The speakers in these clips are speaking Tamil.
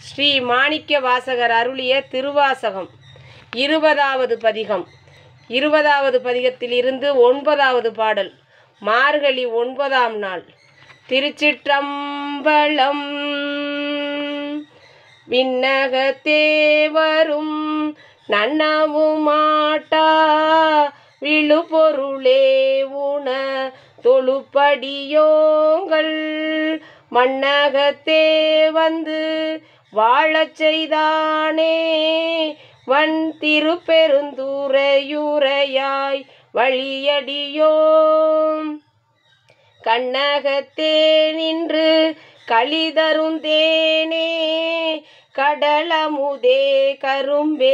ஸ்ரீ மாணிக்க வாசகர் அருளிய திருவாசகம் இருபதாவது பதிகம் இருபதாவது பதிகத்திலிருந்து ஒன்பதாவது பாடல் மார்கழி ஒன்பதாம் நாள் திருச்சிற்றம்பலம் விண்ணகத்தே வரும் நன்னவும் மாட்டா விழுபொருளே உண தொழுப்படியோங்கள் மண்ணகத்தே வந்து வாழச் செய்தானே வன் திருப்பெருந்துறையுரையாய் வழியடியோம் கண்ணகத்தே நின்று களிதரும் தேனே கடலமுதே கரும்பே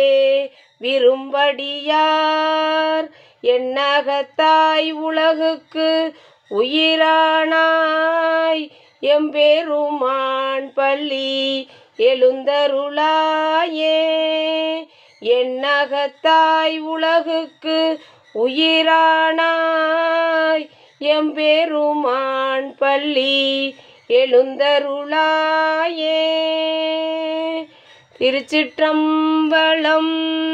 விரும்படியார் எண்ணகத்தாய் உலகுக்கு உயிரானாய் எம்பெருமான் பள்ளி எழுந்தருளாயே எண்ணகத்தாய் உலகுக்கு உயிரானாய் எம்பெருமான் பள்ளி எழுந்தருளாயே திருச்சிற்றம்பலம்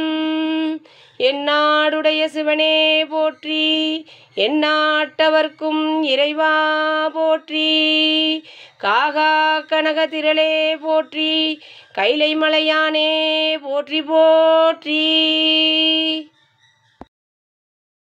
எந்நாடுடைய சிவனே போற்றி எந்நாட்டவர்க்கும் இறைவா போற்றி காகா கனக திரளே போற்றி கைலை மலையானே போற்றி போற்றி